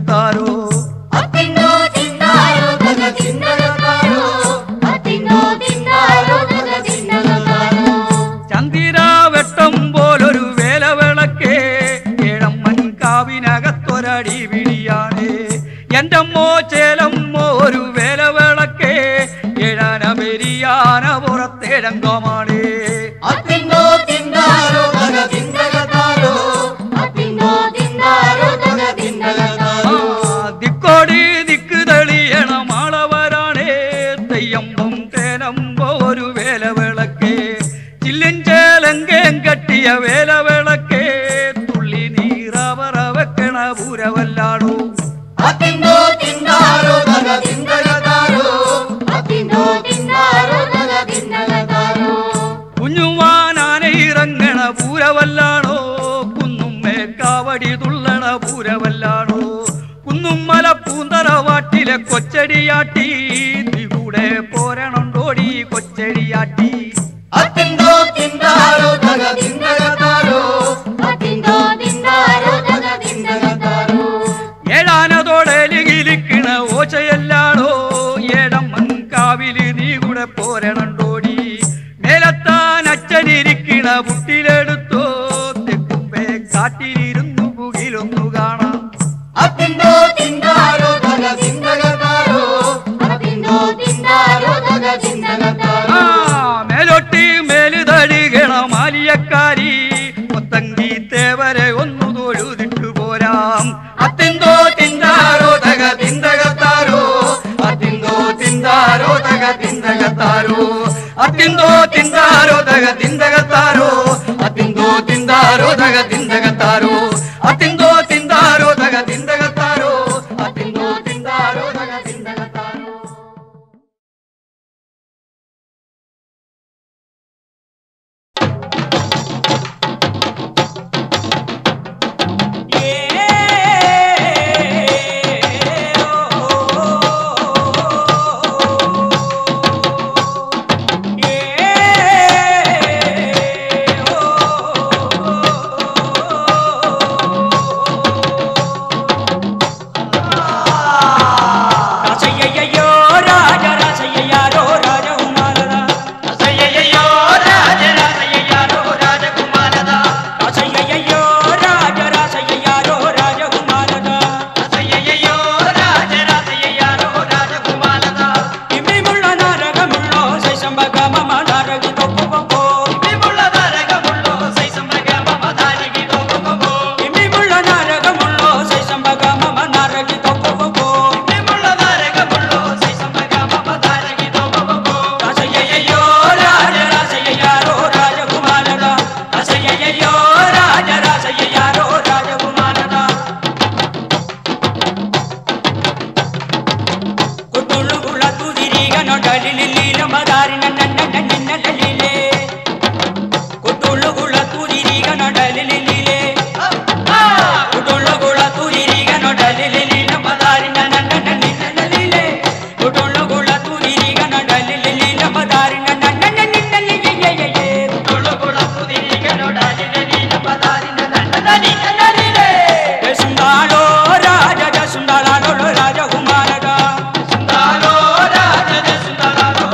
ചിന്തകത്താരോ അത്തിന്നോ തിന്നാരോ തക ചിന്തകത്താരോ അത്തിന്നോ തിന്നാരോ തക ചിന്തകത്താരോ ചന്ദിര വെട്ടം പോലൊരു വേലവിളക്കേ ഏഴമ്മൻ കാവിനകത്തൊരടി വിളിയാണ് എന്റെ അമ്മോ ചേലമ്മോ ഒരു വേലവിളക്കേ ഏഴാന പെരിയാന പുറത്തേഴങ്കമാണ് അത്തിന്നോ തിന്നാരോ തക ചിന്തകത്താരോ അത്തിന്നോ തിന്നാരോ തക ചിന്തകത്താരോ ദിക്കോടി ദിക്ക് തെളിയണ മാളവരാണേ തെയ്യമ്പം തേനമ്പോ ഒരു വേലവിളക്കേ ചില്ലും ചേലങ്കേം കെട്ടിയ വേലവിളക്കേ തുള്ളി നീറവറ വെക്കണ പൂരവല്ലാടോ അത്തിന്നോ തിന്നാരോ തക ചിന്തകത്താരോ അത്തിന്നോ തിന്നാരോ തക ചിന്തകത്താരോ കുഞ്ഞുമാനാന ഇറങ്ങണ പൂരവല്ലാണോ കുന്നും മേക്കാവടി തുള്ളണ പൂരവല്ലാണോ കുന്നും മല പൂന്തറവാട്ടിലെ കൊച്ചടിയാട്ടി കൂടെ പോരണോണ്ടോടി കൊച്ചടിയാട്ടി അത്തിന്തോ തിന്താരോ തക തിന്തകത്താരോ അത്തിന്തോ തിന്താരോ തക തിന്തകത്താരോ ഏഴാനതോടെ ലികിലിക്കണ ഓശയല്ലാണോ ഏടമ്മൻ കാവില് നീ കൂടെ പോരണണ്ടോടി മേലത്താൻ അച്ഛനിരിക്കണ പുട്ടിലെടുത്തോ തെക്കുമ്പേ കാട്ടിലിരുന്നു പുകിലൊന്നു കാണാം അത്തിന്തോ തിന്താരോ തക തിന്തകത്താരോ അത്തിന്തോ തിന്താരോ തക ആ തിന്തകത്താരോ മേലോട്ടി മേല് തഴുകണ മാലിയക്കാരി കൊത്തങ്കി തേവരെ ഒന്നു തൊഴുതിട്ടു പോരാം അത്തിന്തോ തിന്താരോ തക തിന്തകത്താരോ അത്തിന്തോ തിന്താരോ തക തിന്തകത്താരോ അത്തിന്തോ തിന്താരോ തക തിന്തകത്താരോ അത്തിന്തോ തിന്താരോ തക തിന്തകത്താരോ അത്തിന്തോ തിന്താരോ തക തിന്തകത്താരോ അത്തിന്തോ തിന്താരോ തക തിന്തകത്താരോ రాజయ్యయ్యో రాజ రాజయ్యయ్యారో రాజకుమారదా అసయ్యయ్యో రాజ రాజయ్యారో రాజకుమారదా రాజయ్యయ్యో రాజ రాజయ్యయ్యారో రాజకుమారదా అసయ్యయ్యో రాజ రాజయ్యారో రాజకుమారదా ఇమిముళ్ళ నారగముళ్ళో శైశంబగ మమ నారగి తొక్కుకొక్కో విముల నరకముల్లో సైసంబగ మమ దానికి తోకొకొకో ఇమిముళ్ళ నారగముళ్ళో శైశంబగ మమ నారగి తొక్కుకొక్కో విముల నరకముల్లో సైసంబగ మమ దానికి తోకొకొకో రాజయ్యయ్యో రాజ రాజయ్యయ్యారో రాజకుమారదా రాజయ్యయ్యో రాజ రాజయ్యయ్యారో రాజకుమారదా కుట్టుళ్ళు గుళ్ళ తుదిరిగా నొడలి లిల్లీల మదారి నన్న నిన్న లలిలే కుట్టుళ్ళు గుళ్ళ తుదిరిగా నొడలి లిల్లీలే కుట్టుళ్ళు గుళ్ళ తుదిరిగా నొడలి లిల్లీల మదారి నన్న నిన్న లలిలే కుట్టుళ్ళు గుళ్ళ తుదిరిగా నొడలి లిల్లీల మదారి నన్న నిన్న లలిలే కుట్టుళ్ళు గుళ్ళ తుదిరిగా నొడలి లిల్లీల మదారి నన్న నిన్న లలిలే సుందాలో రాజ సుందరాలో రాజకుమారగా సుందరో రాజ సుందరో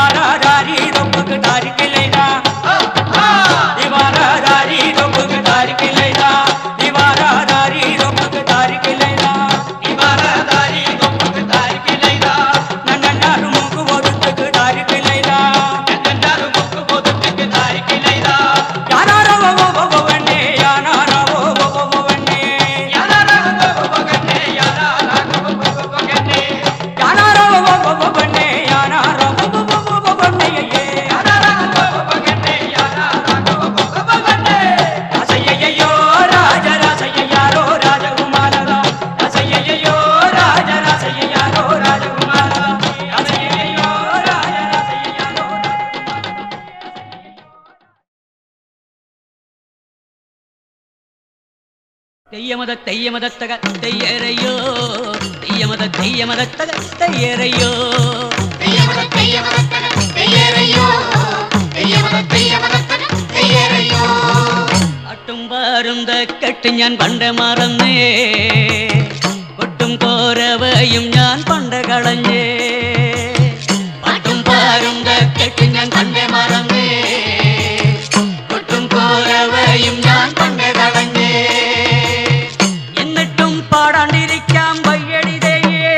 दीवारा दारी रोक तारी के लेना दीवारा दारी रोक तारी के लेना दीवारा दारी रोक तारी के लेना दीवारा दारी रोक तारी के लेना नन्नारू मुख बोदुक तारी के लेना नन्नारू मुख बोदुक तारी के लेना याना रो वो वो वो वन्ने याना रो वो वो वो वो वन्ने याना रो वो वो वो वन्ने याना रो वो वो वो वन्ने याना रो वो वो वो वन्ने याना रो वो वो वो वो वो वन्ने ये याना रो वो वो वो वन्ने याना रो वो वो वो वो वन्ने రాసయ్యయ్యో రాజ రాసయ్యయ్యారో రాజకుమారరా రాసయ్యయ్యో రాజ రాసయ్యయ్యారో రాజకుమారరా రాసయ్యయ్యో రాజ రాసయ్యయ్యారో തെയ്യമത തെയ്യമതത്തക തെയ്യരയ്യോ തെയ്യമത തെയ്യമതത്തക തെയ്യരയ്യോ തെയ്യമത തെയ്യമതത്തക തെയ്യരയ്യോ തെയ്യമത തെയ്യമതത്തക തെയ്യരയ്യോ പാട്ടും പാരുന്ത കെട്ട് ഞാൻ പണ്ട് മറന്നേ കൊട്ടും കോരവയും ഞാൻ പണ്ട് കളഞ്ഞേ പാട്ടും പാരുന്ത കെട്ട് ഞാൻ പണ്ട് മറന്നേ കൊട്ടും കോരവയും ഞാൻ പണ്ട് കളഞ്ഞേ എന്നിട്ടും പാടാണ്ടിരിക്കാം വയ്യടിതയേ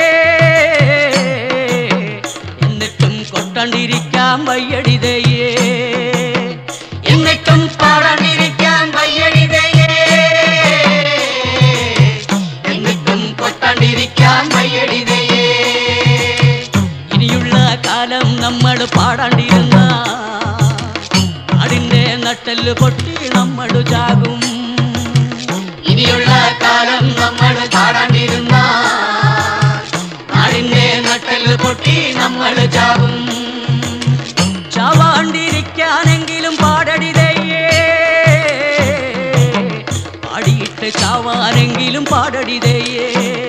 എന്നിട്ടും കൊട്ടാണ്ടിരിക്കാം വയ്യടിതയേ എന്നിട്ടും പാടാണ്ടിരിക്കാൻ വയ്യടിതയേ എന്നിട്ടും കൊട്ടാണ്ടിരിക്കാൻ വയ്യടിതയേ ഇനിയുള്ള കാലം നമ്മൾ പാടാണ്ടിരുന്ന നാടിന്റെ നട്ടല് പൊട്ടി നമ്മൾ ചാകും ഇനിയുള്ള കാലം നമ്മൾ പാടാണ്ടിരുന്ന നാടിന്റെ നട്ടല് പൊട്ടി നമ്മൾ ചാകും ചാവാണ്ടിരിക്കാനെങ്കിലും പാടടിതയ്യേ പാടിയിട്ട് ചാവാനെങ്കിലും പാടടിതയ്യേ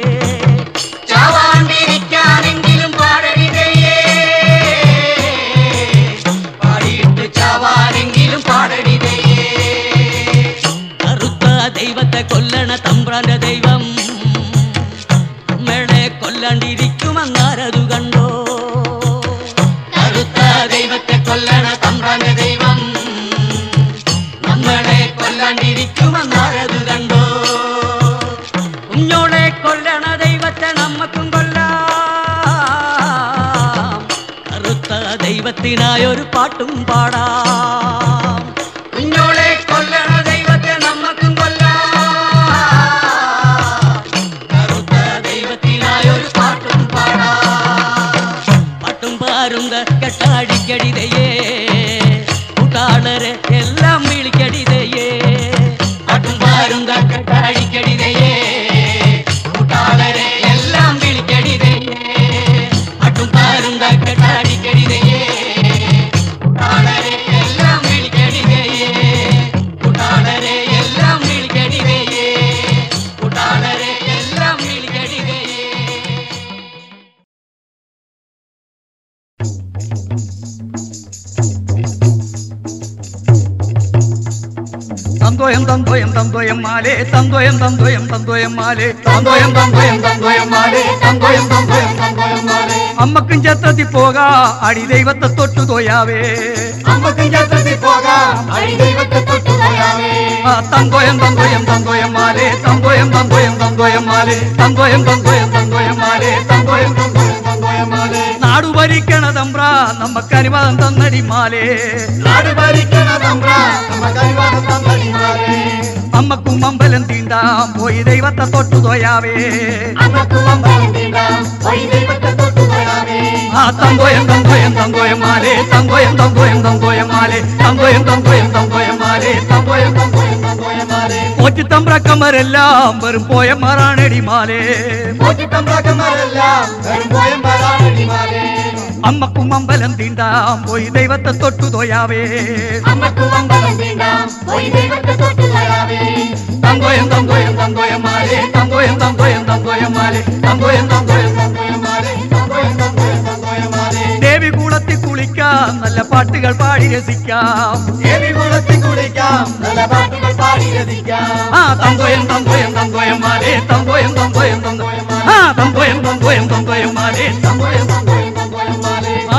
ചാവാണ്ടിരിക്കാനെങ്കിലും പാടടിതയ്യേ പാടിയിട്ട് ചാവാനെങ്കിലും പാടടിതയ്യേ കറുത്ത ദൈവത്തെ കൊല്ലണ തമ്പ്രാന്റെ ദൈവം അമ്മയുടെ കൊല്ലാണ്ടിരിക്കുമെന്നാരതു കണ്ടോ കറുത്ത ദൈവത്തെ കൊല്ലണ തമ്പ്രാന്റെ ദൈവം നമ്മളെ കൊല്ലാണ്ടിരിക്കുമെന്നാരതു കണ്ടോ കുഞ്ഞോളെ കൊല്ലണ ദൈവത്തെ നമ്മക്കും കൊല്ലാം കറുത്ത ദൈവത്തിനായൊരു പാട്ടും പാടാം കുഞ്ഞോളെ കൊല്ലണ ദൈവത്തെ നമ്മക്കും കൊല്ലാം കറുത്ത ദൈവത്തിനായൊരു പാട്ടും പാടാം പാട്ടും പാരുങ്ക കെട്ടാടിക്കടിതയേ കൂട്ടാളരെ എല്ലാം വിളിക്കടിതയേ പാട്ടും പാരുങ്ക കെട്ടാടിക്കടിതയേ കൂട്ടാളരെ എല്ലാം വിളിക്കടിതയേ പാട്ടും പാരുങ്ക കെട്ടാടിക്കടിതയേ കൂട്ടാളരെ എല്ലാം വിളിക്കടിതയേ കൂട്ടാളരെ എല്ലാം വിളിക്കടിതയേ കൂട്ടാളരെ എല്ലാം വിളിക്കടിതയേ തന്തോയം തന്തോയം തന്തോയം മാലേ തന്തോയം തന്തോയം തന്തോയം മാലേ തന്തോയം തന്തോയം തന്തോയം മാലേ തന്തോയം തന്തോയം തന്തോയം മാലേ അമ്മക്കും ചത്തത്തി പോകാ അടി ദൈവത്തെ തൊട്ടു തോയാവേ അമ്മക്കും ചത്തത്തിൽ പോകാം അടി ദൈവത്തെ തൊട്ടു പോയാവേ ആ തന്തോയം തന്തോയം തന്തോയം മാലേ തന്തോയം തന്തോയം തന്തോയം മാലേ തന്തോയം തന്തോയം തന്തോയം മാലേ തന്തോയം തന്തോയം തന്തോയം മാലേ നാടു ഭരിക്കണ തമ്പ്ര നമ്മക്ക് അനുവാദം തന്നടി മാലേ നാട് ഭരിക്കണ തമ്പ്ര നമ്മ കൈവാദം തന്നടിമാരേ അമ്മക്കും അമ്പലം തീണ്ടാം പോയി ദൈവത്തെ തൊട്ടു തോയാവേ അമ്മക്കും അമ്പലം തീണ്ടാം വഴി ദൈവത്തെ തൊട്ടു പോയാവേ ആ തന്തോയം തന്തോയം തന്തോയം മാലേ തന്തോയം തന്തോയം തന്തോയം മാലേ തന്തോയം തന്തോയം തന്തോയം മാലേ തന്തോയം തന്തോയം തന്തോയം മാലേ പോറ്റിത്തമ്പ്രക്കന്മാരെല്ലാം വെറും പോയമാറാണടി മാലേ പോറ്റിത്തമ്പ്രാക്കന്മാരെല്ലാം വെറും പോയം പാടാനടിമാരേ അമ്മക്കും അമ്പലം തീണ്ടാം പോയി ദൈവത്തെ തൊട്ടു തോയാവേ അമ്മക്കും അമ്പലം തീണ്ടാം വഴി ദൈവത്തെ തൊട്ടു പോയാവേ തന്തോയം തന്തോയം തന്തോയം മാലേ തന്തോയം തന്തോയം തന്തോയം മാലേ തന്തോയം തന്തോയം തന്തോയം മാലേ തന്തോയം തന്തോയം തന്തോയം മാലേ ദേവി കൂടത്തിൽ കുളിക്കാം നല്ല പാട്ടുകൾ പാടി രസിക്കാം ദേവി കുളത്തിൽ കുളിക്കാം നല്ല പാട്ടുകൾ പാടി രസിക്കാം ആ തന്തോയം തന്തോയം തന്തോയം മാലേ തന്തോയം തന്തോയം തന്തോയം ആ തന്തോയം തന്തോയം തന്തോയം മാലേ തന്തോയം തന്തോയം തന്തോയം മാലേ ആ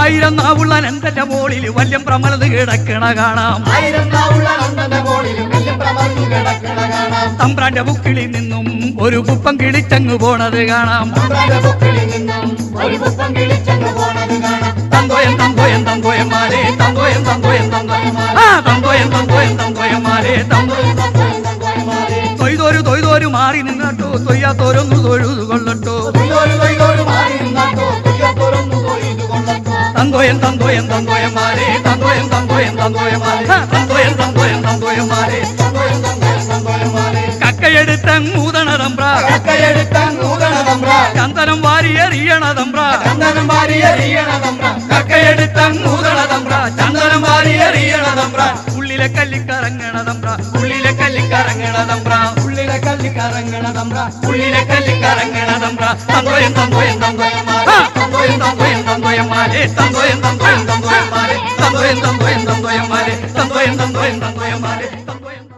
ആയിരം നാവുള്ള നന്ദന്റെ മോളിൽ വല്യം പ്രമലത് കിടക്കണ കാണാം ആയിരം നാവുള്ള നന്ദന്റെ മോളിൽ വല്യം പ്രമർന്നു കിടക്കണ കാണാം തമ്പ്രാന്റെ ബുക്കിളിൽ നിന്നും ഒരു കുപ്പം കിളിച്ചങ്ങ് പോണത് കാണാം തമ്പ്രാന്റെ ബുക്കിളിൽ നിന്നും ഒരു പുഷ്പം കിളിച്ചങ്ങ് പോണത് കാണാം തന്തോയം തന്തോയം തന്തോയം മാലേ തന്തോയം തന്തോയം തന്തോയം ആ തന്തോയം തന്തോയം തന്തോയം മാലേ തന്തോയം തൊയ്തോരു തൊയ്തോരു മാറി നിന്നട്ടോ തൊയ്യാത്തോരൊന്നു തൊഴുതു കൊള്ളട്ടോ തൊയ്തോരു തൊയ്തോരു മാറി നിന്നാട്ടോ തൊയ്യാത്തോരൊന്നു തൊഴിതു കൊള്ളട്ടോ തന്തോയം തന്തോയം തന്തോയം മാലേ തന്തോയം തന്തോയം തന്തോയം മാലേ ആ, തന്തോയം തന്തോയം തന്തോയം മാലേ തന്തോയം തന്തോയം തന്തോയം മാറി കക്കയെടുത്ത മൂതണതമ്പ്ര കക്കയെടുത്ത നൂതന തമ്പ്ര ചന്ദനം വാരിയെറിയണതമ്പ്ര ചന്ദനം വാരിയ എറിയണ തമ്പ്ര കക്കയെടുത്ത മൂതണതമ്പ്ര ചന്ദനം വാരിയെറിയണതമ്പ്ര ഉള്ളിലെ കല്ലിക്കറങ്ങണതമ്പ്ര ഉള്ളിലെ കല്ലിക്കറങ്ങണതമ്പ്ര ഉള്ളിലെ കല്ലിക്കറങ്ങണ തമ്പ്ര ഉള്ളിലെ കല്ലിക്കറങ്ങണതമ്പ്ര തന്തോയം തന്തോയം തന്തോയം ആ, തന്തോയം തന്തോയം തന്തോയം മാലേ തന്തോയം തന്തോയം തന്തോയം മാലേ തന്തോയം തന്തോയം തന്തോയം മാലേ തന്തോയം തന്തോയം തന്തോയം മാലേ തന്തോയം തന്തോയം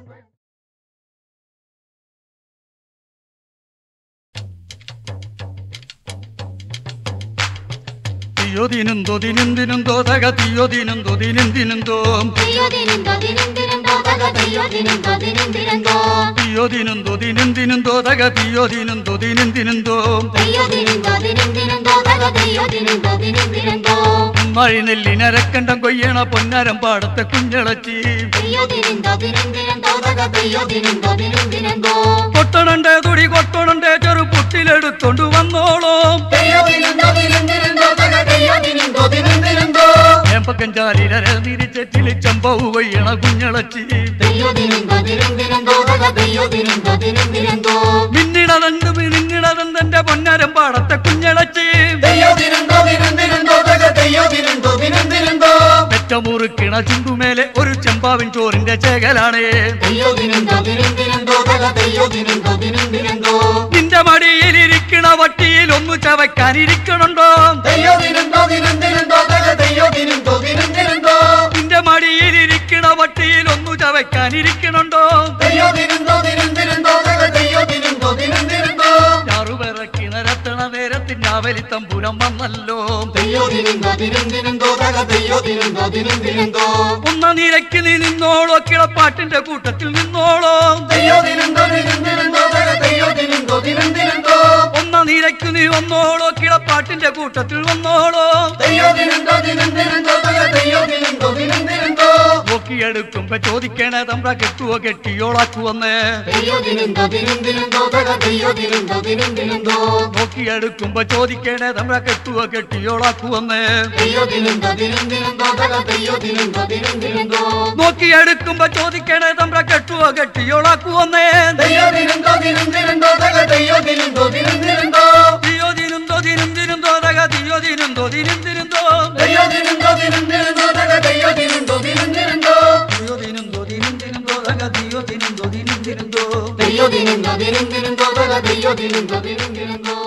തീയോദിനുന്തോ ദിനുന്തിനുന്തോ തക തീയോദിനുന്തോ ദിനുന്തിനുന്തോ തെയ്യോദിനുന്തോ ദിനംദിനന്തോ തക തെയ്യോദിനുന്തോ ദിനംദിനന്തോ തീയോദിനുന്തോ ദിനുന്തിനുന്തോ തക തീയോദിനുന്തോ ദിനുന്തിനുന്തോ തെയ്യോദിനുന്തോ ദിനംദിനന്തോ തക തെയ്യോദിനുന്തോ ദിനംദിനന്തോ മഴി നെല്ലിനരക്കണ്ടം കൊയ്യണ പൊന്നാരം പാടത്തെ കുഞ്ഞളച്ചി തെയ്യോദിനുന്തോ ദിനംദിനന്തോ തക തെയ്യോദിനുന്തോ ദിനംദിനന്തോ കൊട്ടണന്റെ തുടി കൊട്ടണന്റെ ചെറു പുട്ടിലെടുത്തോണ്ട് വന്നോളോം തെയ്യോദിനുന്തോ ദിനംദിനന്തോ തക തെയ്യോദിനുന്തോ ദിനംദിനന്തോ ഏമ്പക്കഞ്ചാലിരര തിരിച്ചെറ്റില് ചമ്പവ് കൊയ്യണ കുഞ്ഞളച്ചി തെയ്യോദിനുന്തോ ദിനംദിനന്തോ തക തെയ്യോദിനുന്തോ ദിനംദിനന്തോ മിന്നിടതണ്ട് മിന്നിടതന്റെ പൊന്നാരം പാടത്തെ കുഞ്ഞളച്ചി തെയ്യോദിനുന്തോ ദിനംദിനന്തോ തക തെയ്യോദിനുന്തോ ദിനംദിനന്തോ പെറ്റമുറുക്കിണ ചുണ്ടുമേലെ ഒരു ചെമ്പാവിൻ ചോറിന്റെ ചേകലാണേ തെയ്യോദിനുന്തോ ദിനംദിനന്തോ തക തെയ്യോദിനുന്തോ ദിനംദിനന്തോ നിന്റെ മടിയിലിരിക്കണ വട്ടിയിൽ ഒന്ന് ചവയ്ക്കാനിരിക്കണുണ്ടോ തെയ്യോദിനുന്തോ ദിനംദിനന്തോ തക തെയ്യോദിനുന്തോ ദിനംദിനന്തോ നിന്റെ മടിയിലിരിക്കണ വട്ടിയിൽ ഒന്ന് ചവയ്ക്കാനിരിക്കണുണ്ടോ തെയ്യോദിനുന്തോ ദിനംദിനന്തോ തക തെയ്യോദിനുന്തോ ദിനംദിനന്തോ ചാറുപിറക്കി നിരത്തണ നേരത്തിന്റെ അവലി തമ്പുരം വന്നല്ലോ തെയ്യോദിനുന്തോ ദിനംദിനന്തോ തക തെയ്യോദിനുന്തോ ദിനംദിനന്തോ ഒന്ന നിരക്ക് നീ നിന്നോളോ കിളപ്പാട്ടിന്റെ കൂട്ടത്തിൽ നിന്നോളോ തെയ്യോദിനുന്തോ ദിനംദിനന്തോ തക തെയ്യോദിനുന്തോ ദിനംദിനന്തോ ഒന്ന നിരക്ക് നീ വന്നോളോ കിളപ്പാട്ടിന്റെ കൂട്ടത്തിൽ വന്നോളോ തെയ്യോദിനുന്തോ ദിനംദിനന്തോ തക തെയ്യോദിനുന്തോ ദിനംദിനന്തോ നോക്കിയെടുക്കുമ്പോ ചോദിക്കണേ തമ്പ്ര കെട്ടുവോ കെട്ടിയോളാക്കുവന്ന് തെയ്യോദിനുന്തോ ദിനംദിനന്തോ തക തെയ്യോദിനുന്തോ ദിനംദിനന്തോ നോക്കിയെടുക്കുമ്പോ ചോദിക്കണേ തമ്പ്ര കെട്ടുവോ കെട്ടിയോളാക്കുവന്ന് തെയ്യോദിനുന്തോ ദിനംദിനന്തോ തക തെയ്യോദിനുന്തോ ദിനംദിനന്തോ നോക്കിയെടുക്കുമ്പോ ചോദിക്കണേ തമ്പ്ര കെട്ടുവോ കെട്ടിയോളാക്കുവന്ന് തെയ്യോദിനുന്തോ ദിനംദിനന്തോ തക തെയ്യോദിനുന്തോ ദിനംദിനന്തോ തീയോ ദിനുന്തോ ദിനും ദിനുന്തോ തക തീയോ ദിനുന്തോ ദിനും ദിനുന്തോ തെയ്യോദിനുന്തോ ദിനംദിനന്തോ തക തെയ്യോദിനുന്തോ ദിനംദിനന്തോ തീയോ ദിനുന്തോ ദിനും ദിനുന്തോ തക തീയോ ദിനുന്തോ ദിനും ദിനുന്തോ തെയ്യോദിനുന്തോ ദിനംദിനന്തോ തക തെയ്യോദിനുന്തോ ദിനംദിനന്തോ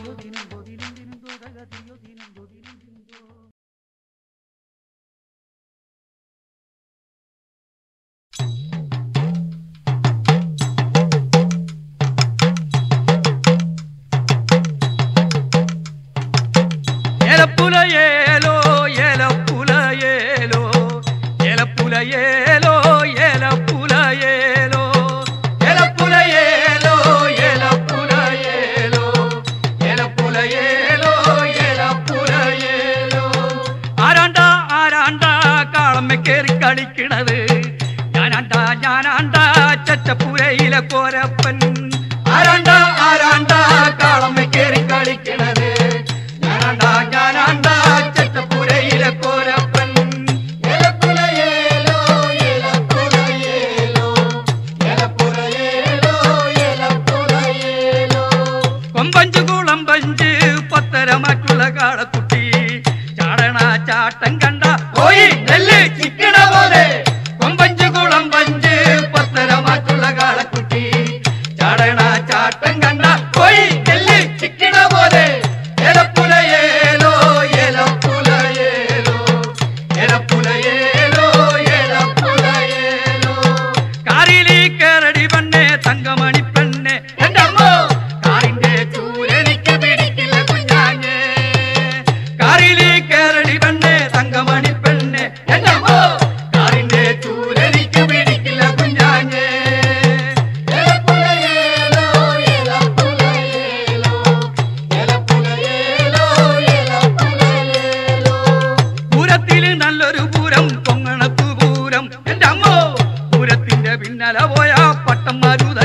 ഏലപ്പുലയേലോ ഏലപ്പുലയേലോ ഏലപ്പുലയേലോ ഏലപ്പുലയേലോ ഏലപ്പുലയേലോ ഏലപ്പുലയേലോ ഏലപ്പുലയേലോ ഏലപ്പുലയേലോ ആരാണ്ട ആരാണ്ട കാളമ്മ കേറി കളിക്കണത് ഞാനാണ്ട ഞാനാണ്ട ചച്ചപ്പുരയിലെ കോരപ്പൻ ആരാണ്ട ആരാണ്ട കാളമ്മ കേറി കളിക്കണത് ഞാനാണ്ട ഞാനാണ്ട ചച്ചപ്പുരയിലെ കോരപ്പൻ ഏലപ്പുലയേലോ ഏലപ്പുലയേലോ ഏലപ്പുലയേലോ ഏലപ്പുലയേലോ കൊമ്പഞ്ച് കുളമ്പഞ്ച് പത്തരമാറ്റുള്ള കാളക്കുട്ടി ചാടണ ചാട്ടം കണ്ട പോയി നെല്ല് ചിക്കണ പോലെ കൊമ്പഞ്ച് കുളമ്പഞ്ച് പത്തരമാറ്റുള്ള കാളക്കുട്ടി ചാടണ കൊങ്ങണത്തു പൂരം കൊങ്ങണത്തു പൂരം എന്റെ അമ്മോ പൂരത്തിന്റെ പിന്നല പോയ പട്ടം മരുത